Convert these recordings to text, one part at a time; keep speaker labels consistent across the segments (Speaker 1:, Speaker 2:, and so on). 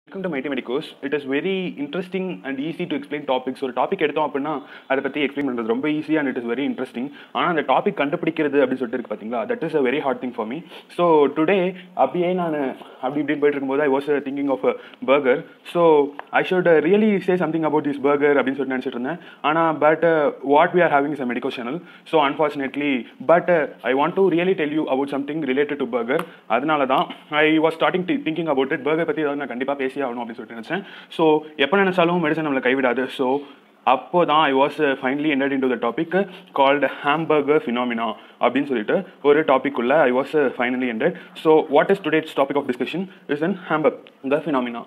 Speaker 1: Welcome to Mighty Medicos it is very interesting and easy to explain topics ஒரு topic எடுத்தோம் அப்படின்னா அதை பற்றி எக்ஸ்பிளைன் பண்ணுறது ரொம்ப easy and it is very interesting ஆனால் அந்த டாபிக் கண்டுபிடிக்கிறது அப்படின்னு சொல்லிட்டு இருக்கு பார்த்தீங்களா that is a very hard thing for me so today அப்படியே நான் அப்படி இப்படின்னு போயிட்டு இருக்கும்போது I was thinking of burger so I should really say something about this burger அப்படின்னு சொல்லிட்டு நினச்சிட்டு இருந்தேன் ஆனால் but what we are having is a medico channel so unfortunately but I want to really tell you about something related to burger அதனால தான் I was starting thinking about it burger பற்றி ஏதாவது நான் கண்டிப்பாக பேசி ஆகணும் அப்படின்னு சொல்லிட்டு நினச்சேன் ஸோ எப்போ நினச்சாலும் மெடிசன் நம்மளை கைவிடாது ஸோ அப்போ தான் I was finally enter in to the topic called Hamburger phenomena அப்படின்னு சொல்லிட்டு ஒரு டாபிக் உள்ள I was finally enter so what is today's topic of discussion is an Hamburger phenomena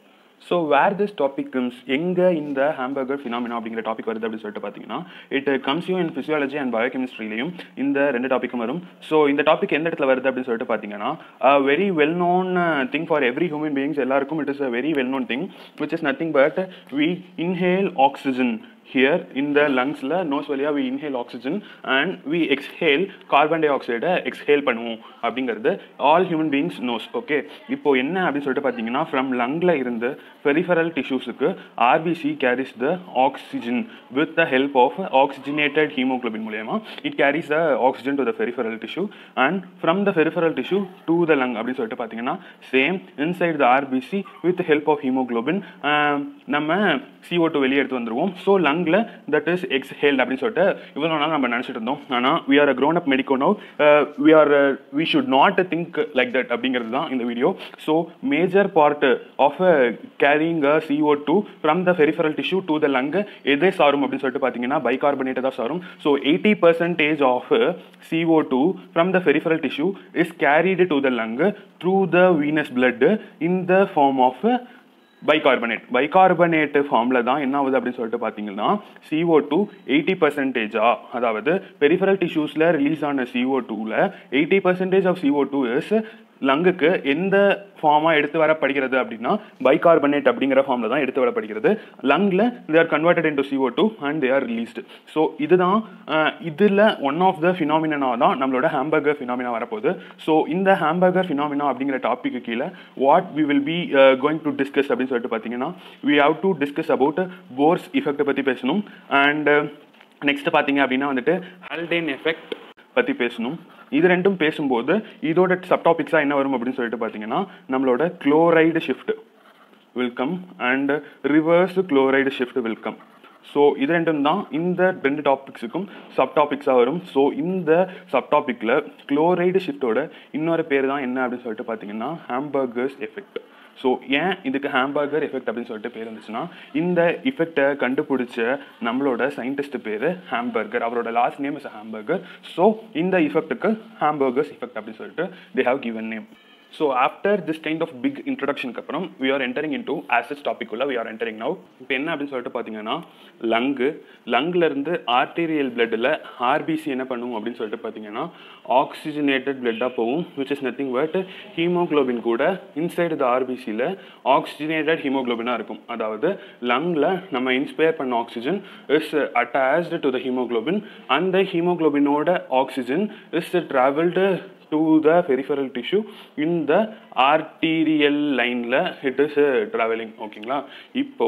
Speaker 1: so where this topic comes எங்கே இந்த Hamburger phenomena அப்படிங்கிற topic வருது அப்படின்னு சொல்லிட்டு பார்த்தீங்கன்னா it comes you in physiology and பயோகெமிஸ்ட்ரிலையும் இந்த ரெண்டு டாப்பிக்கும் வரும் ஸோ இந்த டாபிக் எந்த இடத்துல வருது அப்படின்னு சொல்லிட்டு பார்த்தீங்கன்னா very well known thing for every human beings எல்லாருக்கும் it is a very well known thing which is nothing but we inhale oxygen here இந்த லங்ஸில் நோஸ் வழியாக we inhale oxygen and we exhale carbon டை ஆக்சைடை exhale பண்ணுவோம் அப்படிங்கிறது all human beings knows okay இப்போ என்ன அப்படின்னு சொல்லிட்டு பார்த்தீங்கன்னா ஃப்ரம் லங்கில் இருந்து பெரிஃபரல் டிஷ்யூஸுக்கு RBC carries the oxygen with the help of oxygenated haemoglobin மூலயமா it carries the oxygen to the peripheral tissue and from the peripheral tissue to the lung அப்படின்னு சொல்லிட்டு பார்த்தீங்கன்னா same inside the RBC with help of haemoglobin நம்ம CO two வெளியே எடுத்து வந்துருவோம் so லங்கில் that is exhaled அப்படின்னு சொல்லிட்டு இவ்வளோ நாள் நம்ம நினச்சிட்டு இருந்தோம் ஆனால் we are a grown up medico no we are we should not think like that அப்படிங்கிறது தான் இந்த video so major part of carrying a CO two from the peripheral tissue to the lung எதே சாரும் அப்படின்னு சொல்லிட்டு பார்த்தீங்கன்னா bicarbonate தான் சாரும் so eighty percentage of CO two from the peripheral tissue is carried to the lung through the venous blood in the form of bicarbonate bicarbonate ஃபார்மில் தான் என்ன ஆகுது அப்படின்னு சொல்லிட்டு பார்த்தீங்கன்னா சிஓ டூ எயிட்டி பர்சன்டேஜா அதாவது பெரிஃபரல் டிஷ்யூஸில் ரிலீஸ் ஆன சிஓ டூவில் eighty percentage of CO two is லங்குக்கு எந்த ஃபார்மாக எடுத்து வரப்படுகிறது அப்படின்னா பைகார்பனேட் அப்படிங்கிற ஃபார்மில் தான் எடுத்து வரப்படுகிறது லங்கில் they are converted into CO two and they are released so இதுதான் இதில் ஒன் ஆஃப் த ஃபினாமினா தான் நம்மளோட ஹாம்பர்கர் ஃபினாமினா வரப்போகுது ஸோ இந்த ஹாம்பர்கர் ஃபினாமினா அப்படிங்கிற டாப்பிக்கு கீழே what we will be going to discuss அப்படின்னு சொல்லிட்டு பார்த்தீங்கன்னா we have to discuss about Bohr's இஃபெக்ட்டை பற்றி பேசணும் அண்ட் நெக்ஸ்ட் பார்த்தீங்க அப்படின்னா வந்துட்டு ஹல்டேன் எஃபெக்ட் பற்றி பேசணும் இது ரெண்டும் பேசும்போது இதோட சப்டாபிக்ஸாக என்ன வரும் அப்படின்னு சொல்லிட்டு பார்த்தீங்கன்னா நம்மளோட chloride shift welcome and reverse chloride shift welcome so இது ரெண்டும் தான் இந்த ரெண்டு டாபிக்ஸுக்கும் சப் டாபிக்ஸாக வரும் ஸோ இந்த சப் டாப்பிக்கில் குளோரைடு ஷிஃப்டோட இன்னொரு பேர் தான் என்ன அப்படின்னு சொல்லிட்டு பார்த்தீங்கன்னா ஹாம்பர்கர்ஸ் எஃபெக்ட் ஸோ ஏன் இதுக்கு ஹாம்பர்கர் எஃபெக்ட் அப்படின்னு சொல்லிட்டு பேர் இருந்துச்சுன்னா இந்த இஃபெக்டை கண்டுபிடிச்ச நம்மளோட சயின்டிஸ்ட் பேர் ஹாம்பர்கர் அவரோட last name is Hamburger so இந்த இஃபெக்ட்டுக்கு ஹாம்பர்கர்ஸ் இஃபெக்ட் அப்படின்னு சொல்லிட்டு they have given name so after this kind of big இன்ட்ரடக்ஷனுக்கு அப்புறம் we are entering into ours topic உள்ள வி ஆர் என்டரிங் நவ் இப்போ என்ன அப்படின்னு சொல்லிட்டு பார்த்தீங்கன்னா லங்கு லங்லேருந்து ஆர்டீரியல் பிளட்டில் ஆர்பிசி என்ன பண்ணும் அப்படின்னு சொல்லிட்டு பார்த்தீங்கன்னா ஆக்சிஜனேட்டட் பிளட்டாக போகும் which is nothing but haemoglobin கூட இன்சைடு த ஆர்பிசியில் ஆக்சிஜனேட்டட் ஹீமோக்ளோபினாக இருக்கும் அதாவது லங்கில் நம்ம இன்ஸ்பயர் பண்ண oxygen is attached to the haemoglobin அந்த ஹீமோக்ளோபினோட oxygen is travelled to the peripheral tissue in the arterial லைனில் இட் இஸ் ட்ராவலிங் ஓகேங்களா இப்போ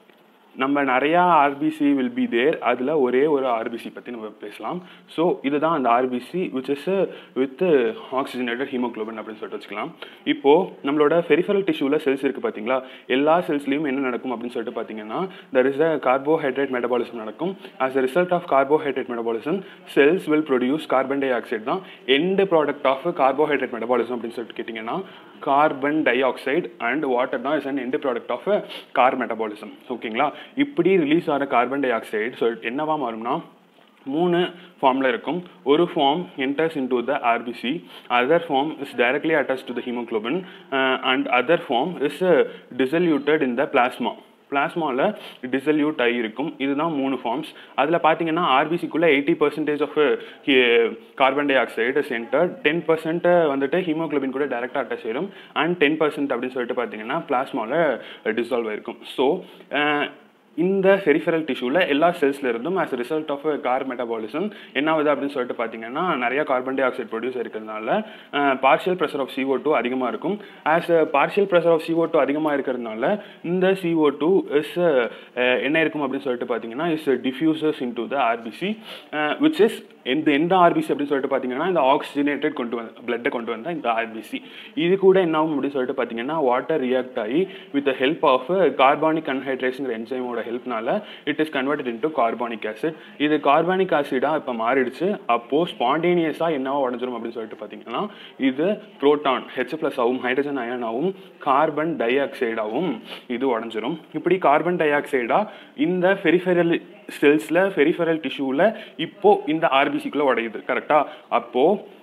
Speaker 1: நம்ம நிறையா ஆர்பிசி வில் பி தேர் அதில் ஒரே ஒரு ஆர்பிசி பற்றி நம்ம பேசலாம் ஸோ இதுதான் அந்த RBC which is with oxygenated haemoglobin அப்படின்னு சொல்லிட்டு வச்சுக்கலாம் இப்போது நம்மளோட பெரிஃபரல் டிஷ்யூவில் செல்ஸ் இருக்குது பார்த்தீங்களா எல்லா செல்ஸ்லையும் என்ன நடக்கும் அப்படின்னு சொல்லிட்டு பார்த்தீங்கன்னா there is a carbohydrate metabolism நடக்கும் as a result of carbohydrate metabolism cells will produce carbon dioxide தான் end product of carbohydrate metabolism அப்படின்னு சொல்லிட்டு கேட்டிங்கன்னா carbon dioxide and water தான் is and end product of car metabolism ஓகேங்களா இப்படி release ஆகிற carbon di oxide so என்னவா மாறும்னா மூணு ஃபார்மில் இருக்கும் ஒரு form enters in to the RBC other form is directly attach to the haemoglobin and other form is dissoluted in the plasma பிளாஸ்மாவில் dissolute ஆகியிருக்கும் இதுதான் மூணு ஃபார்ம்ஸ் அதில் பார்த்தீங்கன்னா ஆர்பிசிக்குள்ளே eighty percentage of carbon dioxide centre ten percent வந்துட்டு haemoglobin கூட டேரெக்டாக அட்டாச் ஆயிடும் அண்ட் டென் பர்சன்ட் அப்படின்னு சொல்லிட்டு பார்த்தீங்கன்னா பிளாஸ்மாவில் டிசால்வ் ஆயிருக்கும் ஸோ இந்த பெரிஃபரல் டிஷ்யூவில் எல்லா செல்ஸ்ல இருந்தும் as result of car metabolism என்ன ஆகுது அப்படின்னு சொல்லிட்டு பார்த்தீங்கன்னா நிறைய கார்பன் டை ஆக்சைடு ப்ரொடியூஸ் இருக்கிறதுனால partial pressure of CO2 two அதிகமாக இருக்கும் as partial pressure of CO2 two அதிகமாக இருக்கிறதுனால இந்த CO2 டூ இஸ் என்ன இருக்கும் அப்படின்னு சொல்லிட்டு பார்த்தீங்கன்னா is diffuses in to the RBC which is எந்த எந்த ஆர்பிசி அப்படின்னு சொல்லிட்டு பார்த்தீங்கன்னா இந்த ஆக்சிஜனேட்டட் கொண்டு வந்து பிளட்டை கொண்டு வந்தால் இந்த ஆர்பிசி இது கூட என்ன ஆகும் அப்படின்னு சொல்லிட்டு பார்த்தீங்கன்னா வாட்டர் ரியாக்ட் ஆகி with the help of carbonic anhydration என்சைமோட ஹெல்ப்னால it is converted into carbonic acid இது கார்பானிக் ஆசிடாக இப்போ மாறிடுச்சு அப்போது ஸ்பான்டேனியஸாக என்னவா உடஞ்சிரும் அப்படின்னு சொல்லிட்டு பார்த்தீங்கன்னா இது புரோட்டான் ஹெச் ப்ளஸ் ஆகும் ஹைட்ரஜன் அயனாகவும் கார்பன் டை ஆக்சைடாகவும் இது உடஞ்சிரும் இப்படி கார்பன் டை ஆக்சைடாக இந்த பெரிஃபெரல் செல்ஸில் பெரிஃபெரல் டிஷ்யூவில் இப்போ இந்த ஆர்பிசிக்குள்ளே உடையுது கரெக்டாக அப்போது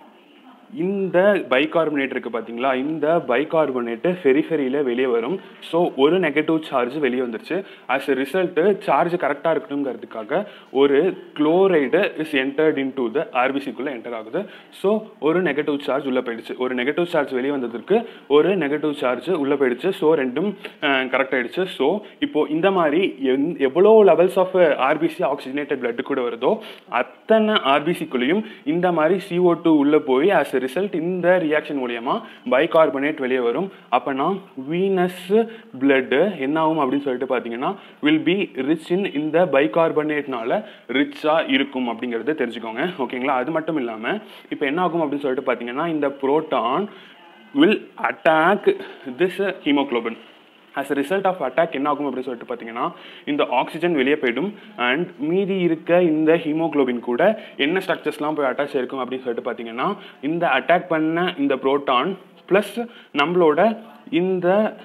Speaker 1: இந்த பைகார்பனேட் இருக்கு பார்த்தீங்களா இந்த பைகார்பனேட்டு ஃபெரிஃபெரியில் வெளியே வரும் ஸோ ஒரு நெகட்டிவ் சார்ஜ் வெளியே வந்துருச்சு ஆஸ் எ ரிசல்ட்டு சார்ஜ் கரெக்டாக இருக்கணுங்கிறதுக்காக ஒரு chloride is entered in to the ஆர்பிசிக்குள்ளே என்டர் ஆகுது ஸோ ஒரு நெகட்டிவ் சார்ஜ் உள்ளே போயிடுச்சு ஒரு நெகட்டிவ் சார்ஜ் வெளியே வந்ததுக்கு ஒரு நெகட்டிவ் சார்ஜ் உள்ளே போயிடுச்சு ஸோ ரெண்டும் கரெக்ட் ஆயிடுச்சு ஸோ இப்போ இந்த மாதிரி எந் எவ்வளோ levels of RBC oxygenated blood கூட வருதோ அத்தனை ஆர்பிசிக்குள்ளேயும் இந்த மாதிரி CO2 டூ உள்ளே போய் ஆஸ் ரிசல்ட் இந்த ரியாக்ஷன் மூலியமா பைகார்பனேட் வெளியே வரும் அப்போனா வீனஸ் பிளட்டு என்ன ஆகும் அப்படின்னு சொல்லிட்டு பார்த்தீங்கன்னா வில் பி ரிச் இன் இந்த பைகார்பனேட்னால ரிச்சாக இருக்கும் அப்படிங்கிறத தெரிஞ்சுக்கோங்க ஓகேங்களா அது மட்டும் இல்லாமல் இப்போ என்ன ஆகும் அப்படின்னு சொல்லிட்டு பார்த்தீங்கன்னா இந்த proton will attack this haemoglobin as a result of attack என்ன ஆகும் அப்படின்னு சொல்லிட்டு பார்த்தீங்கன்னா இந்த ஆக்சிஜன் வெளியே போயிடும் அண்ட் மீதி இருக்க இந்த ஹீமோக்ளோபின் கூட என்ன ஸ்ட்ரக்சர்ஸ்லாம் போய் அட்டாச் ஆயிருக்கும் அப்படின்னு சொல்லிட்டு பார்த்தீங்கன்னா இந்த அட்டாக் பண்ண இந்த புரோட்டான் ப்ளஸ் நம்மளோட இந்த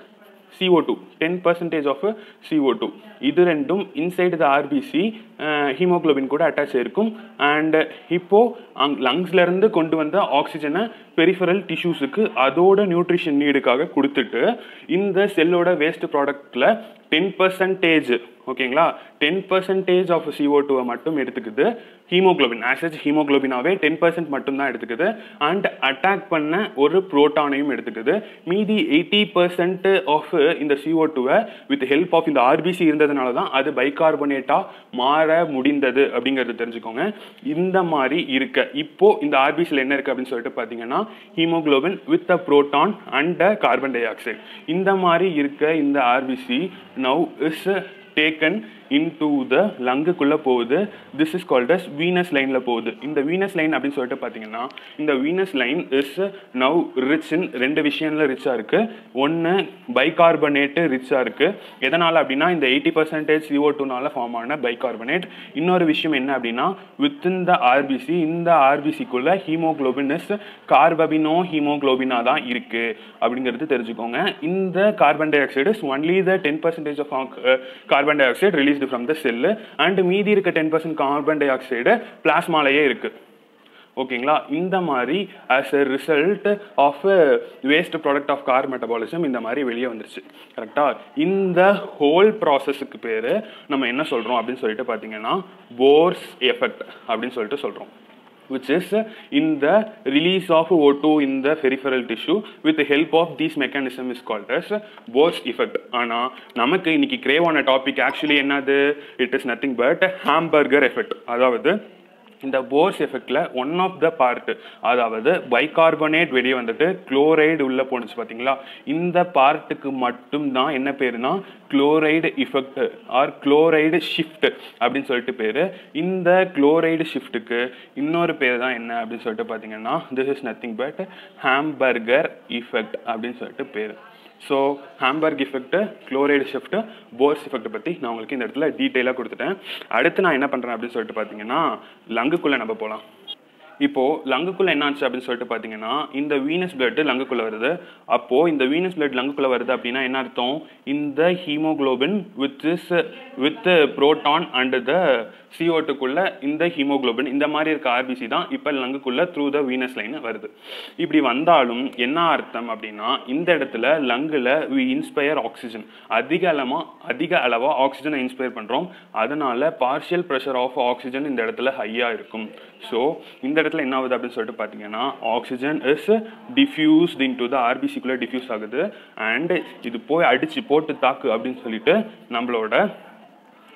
Speaker 1: CO2 two ten percentage of CO2 two இது ரெண்டும் இன்சைடு த ஆர்பிசி ஹீமோக்ளோபின் கூட அட்டாச் ஆயிருக்கும் அண்ட் இப்போ அங் லங்ஸ்ல இருந்து கொண்டு வந்த ஆக்சிஜனை பெரிஃபரல் டிஷ்யூஸுக்கு அதோட நியூட்ரிஷன் நீடுக்காக கொடுத்துட்டு இந்த செல்லோட வேஸ்ட் ப்ராடக்ட்ல டென் பர்சன்டேஜ் ஓகேங்களா டென் பர்சன்டேஜ் ஆஃப் சிஓ டூவை மட்டும் எடுத்துக்குது ஹீமோக்ளோபின் ஆசச் ஹீமோக்ளோபினாவே டென் பர்சன்ட் மட்டும் தான் எடுத்துக்குது அண்ட் அட்டாக் பண்ண ஒரு புரோட்டானையும் எடுத்துக்குது மீதி எயிட்டி பர்சன்ட் ஆஃப் இந்த சிஓ டூவை வித் ஹெல்ப் ஆஃப் இந்த ஆர்பிசி இருந்ததுனால தான் அது பைகார்பனேட்டாக மாற முடிந்தது அப்படிங்கிறது தெரிஞ்சுக்கோங்க இந்த மாதிரி இருக்க இப்போ இந்த ஆர்பிசியில் என்ன இருக்கு அப்படின்னு சொல்லிட்டு பார்த்தீங்கன்னா haemoglobin with a proton and carbon dioxide இந்த மாதிரி இருக்க இந்த RBC now is taken into the லங்குக்குள்ளே போகுது this is called as venous லைனில் போகுது இந்த வீனஸ் லைன் அப்படின்னு சொல்லிட்டு பார்த்தீங்கன்னா இந்த venous line is now rich in ரெண்டு விஷயம்ல ரிச்சாக இருக்குது ஒன்று பைகார்பனேட்டு ரிச்சாக இருக்குது எதனால் அப்படின்னா இந்த எயிட்டி பர்சன்டேஜ் சிஓ டூனால ஃபார்ம் ஆன பைகார்பனேட் இன்னொரு விஷயம் என்ன அப்படின்னா வித்தின் த ஆர்பிசி இந்த ஆர்பிசிக்குள்ள ஹீமோக்ளோபின் இஸ் கார்பபினோ ஹீமோக்ளோபினா தான் இருக்குது அப்படிங்கிறது தெரிஞ்சுக்கோங்க இந்த carbon dioxide is only the ten percentage of carbon dioxide released from the cell and மீதி இருக்க ten percent carbon dioxide பிளாஸ்மாலேயே இருக்குது ஓகேங்களா இந்த மாதிரி as a result of waste product of car metabolism இந்த மாதிரி வெளியே வந்துருச்சு கரெக்டா இந்த ஹோல் ப்ராசஸுக்கு பேர் நம்ம என்ன சொல்கிறோம் அப்படின்னு சொல்லிட்டு பார்த்தீங்கன்னா போர்ஸ் எஃபெக்ட் அப்படின்னு சொல்லிட்டு சொல்கிறோம் which is in the release of O2 in the peripheral tissue with the help of this mechanism is called as Bohr's effect. ஆனா நமக்கு இன்னைக்கு crave ஆன டாபிக் ஆக்சுவலி என்னது it is nothing but Hamburger effect அதாவது இந்த Bohr's எஃபெக்ட்ல one of the part அதாவது bicarbonate வெளியே வந்துட்டு குளோரைடு உள்ள போணுச்சு பாத்தீங்களா இந்த பார்ட்டுக்கு மட்டும் தான் என்ன பேருனா chloride effect or chloride shift அப்படின்னு சொல்லிட்டு பேரு இந்த குளோரைடு ஷிஃப்ட்டுக்கு இன்னொரு பேர் தான் என்ன அப்படின்னு சொல்லிட்டு பார்த்தீங்கன்னா this is nothing but Hamburger effect அப்படின்னு சொல்லிட்டு பேர் so Hamburg effect chloride shift Bohr's effect பற்றி நான் உங்களுக்கு இந்த இடத்துல டீட்டெயிலாக கொடுத்துட்டேன் அடுத்து நான் என்ன பண்ணுறேன் அப்படின்னு சொல்லிட்டு பார்த்தீங்கன்னா லங்குக்குள்ளே நம்ம போகலாம் இப்போ லங்குக்குள்ள என்ன ஆச்சு அப்படின்னு சொல்லிட்டு பார்த்தீங்கன்னா இந்த வீனஸ் பிளட் லங்குக்குள்ள வருது அப்போ இந்த வீனஸ் பிளட் லங்குக்குள்ள வருது அப்படின்னா என்ன அர்த்தம் இந்த haemoglobin with is with proton and the சிஓட்டுக்குள்ள இந்த ஹீமோகுளோபின் இந்த மாதிரி இருக்க ஆர்பிசி தான் இப்போ லங்குக்குள்ள த்ரூ த வீனஸ் லைன் வருது இப்படி வந்தாலும் என்ன அர்த்தம் அப்படின்னா இந்த இடத்துல லங்குல வி இன்ஸ்பயர் ஆக்சிஜன் அதிக அளமா அதிக அளவா ஆக்சிஜனை இன்ஸ்பயர் பண்றோம் அதனால பார்ஷியல் ப்ரெஷர் ஆஃப் ஆக்சிஜன் இந்த இடத்துல ஹையா இருக்கும் ஸோ இந்த இடத்துல என்ன ஆகுது அப்படின்னு சொல்லிட்டு பார்த்தீங்கன்னா oxygen is diffused in to the ஆர்பிசிக்குள்ளே டிஃப்யூஸ் ஆகுது அண்ட் இது போய் அடிச்சு போட்டு தாக்கு அப்படின்னு சொல்லிட்டு நம்மளோட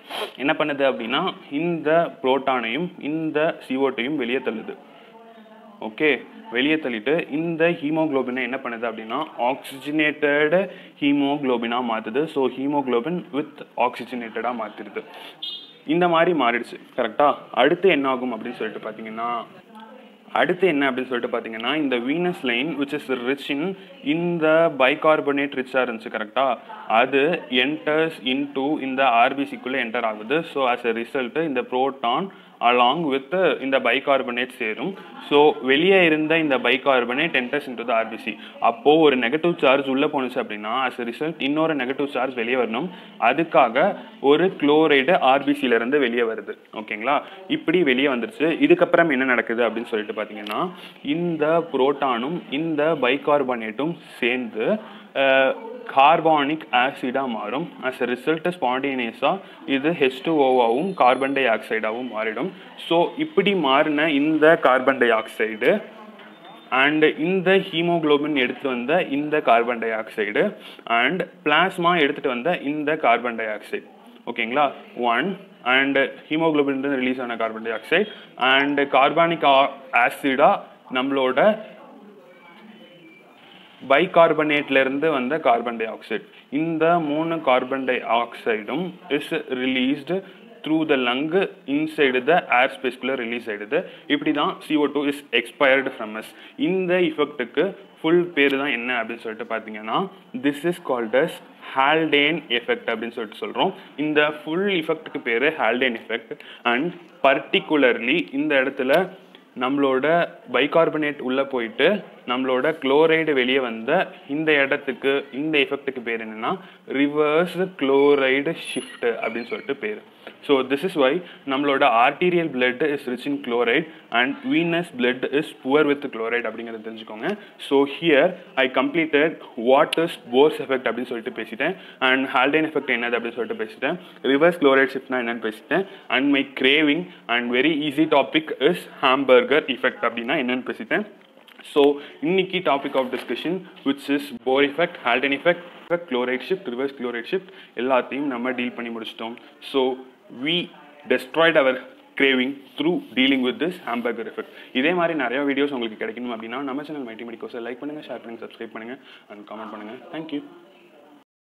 Speaker 1: என்ன பண்ணுது அப்படின்னா இந்த புரோட்டானையும் இந்த சிஓட்டையும் வெளியே தள்ளுது ஓகே வெளியே தள்ளிட்டு இந்த ஹீமோகுளோபினை என்ன பண்ணுது அப்படின்னா ஆக்சிஜனேட்டட் ஹீமோகுளோபினா மாற்றுது ஸோ ஹீமோகுளோபின் வித் ஆக்சிஜனேட்டடாக மாற்றிடுது இந்த மாதிரி மாறிடுச்சு கரெக்டா அடுத்து என்ன ஆகும் அப்படின்னு சொல்லிட்டு பார்த்தீங்கன்னா அடுத்து என்ன அப்படின்னு சொல்லிட்டு பார்த்தீங்கன்னா இந்த venous line which is rich in இந்த பைகார்பனேட் ரிச்சாக இருந்துச்சு கரெக்டா அது என்டர்ஸ் இன் டு இந்த ஆர்பிசிக்குள்ளே என்டர் ஆகுது ஸோ ஆஸ் எ ரிசல்ட் இந்த புரோட்டான் அலாங் வித் இந்த பைகார்பனேட் சேரும் ஸோ வெளியே இருந்த இந்த bicarbonate enters into the RBC அப்போ ஒரு நெகட்டிவ் சார்ஜ் உள்ள போணுச்சு அப்படின்னா அஸ் ரிசல்ட் இன்னொரு நெகட்டிவ் சார்ஜ் வெளியே வரணும் அதுக்காக ஒரு குளோரைடு ஆர்பிசில இருந்து வெளியே வருது ஓகேங்களா இப்படி வெளியே வந்துருச்சு இதுக்கப்புறம் என்ன நடக்குது அப்படின்னு சொல்லிட்டு பார்த்தீங்கன்னா இந்த புரோட்டானும் இந்த பைகார்பனேட்டும் சேர்ந்து கார்பானிக் ஆசிடாக மாறும் அஸ் எ ரிசல்ட் ஸ்பான்டேனியஸாக இது ஹெச் டூ ஓவாவும் கார்பன் டை ஆக்சைடாகவும் மாறிடும் ஸோ இப்படி மாறின இந்த கார்பன் டை ஆக்சைடு அண்ட் இந்த ஹீமோகுளோபின் எடுத்து வந்த இந்த carbon dioxide and plasma எடுத்துகிட்டு வந்த இந்த கார்பன் டை ஆக்சைடு ஓகேங்களா ஒன் அண்ட் ஹீமோகுளோபின் ரிலீஸ் ஆன carbon dioxide and carbonic ஆசிடாக நம்மளோட பைகார்பனேட்ல இருந்து வந்த கார்பன் டை ஆக்சைடு இந்த மூணு கார்பன் டை ஆக்சைடும் is released through the lung inside the air ஸ்பேஸ்க்குள்ளே ரிலீஸ் ஆயிடுது இப்படி தான் CO two is expired from as இந்த இஃபெக்ட்டுக்கு ஃபுல் பேர் தான் என்ன அப்படின்னு சொல்லிட்டு பார்த்தீங்கன்னா this is called as Haldane effect அப்படின்னு சொல்லிட்டு சொல்கிறோம் இந்த ஃபுல் இஃபெக்ட்டுக்கு பேர் ஹால்டேன் எஃபெக்ட் அண்ட் பர்டிகுலர்லி இந்த இடத்துல நம்மளோட பைகார்பனேட் உள்ளே போயிட்டு நம்மளோட குளோரைடு வெளியே வந்த இந்த இடத்துக்கு இந்த எஃபெக்ட்டுக்கு பேர் என்னன்னா ரிவர்ஸ் குளோரைடு ஷிஃப்ட் அப்படின்னு சொல்லிட்டு பேர் ஸோ திஸ் இஸ் வை நம்மளோட arterial blood is rich in chloride and venous blood is poor with chloride அப்படிங்கிறத தெரிஞ்சுக்கோங்க so here I completed what is Bohr's effect அப்படின்னு சொல்லிட்டு பேசிட்டேன் அண்ட் ஹால்டேன் எஃபெக்ட் என்னது அப்படின்னு சொல்லிட்டு பேசிட்டேன் ரிவர்ஸ் குளோரைட் ஷிஃப்ட்னா என்னன்னு பேசிட்டேன் and my craving and very easy topic is Hamburger effect அப்படின்னா என்னன்னு பேசிட்டேன் ஸோ இன்னைக்கு topic of discussion which is Bohr effect Haldane effect chloride shift reverse chloride shift எல்லாத்தையும் நம்ம டீல் பண்ணி முடிச்சிட்டோம் so we destroyed our craving through dealing with this Hamburger effect இதே மாதிரி நிறைய வீடியோஸ் உங்களுக்கு கிடைக்கணும் அப்படின்னா நம்ம சேனல் மைட்டி மெடிக்கோஸை லைக் பண்ணுங்கள் ஷேர் பண்ணுங்கள் சப்ஸ்கிரைப் பண்ணுங்கள் அண்ட் காமெண்ட் பண்ணுங்கள் தேங்க்யூ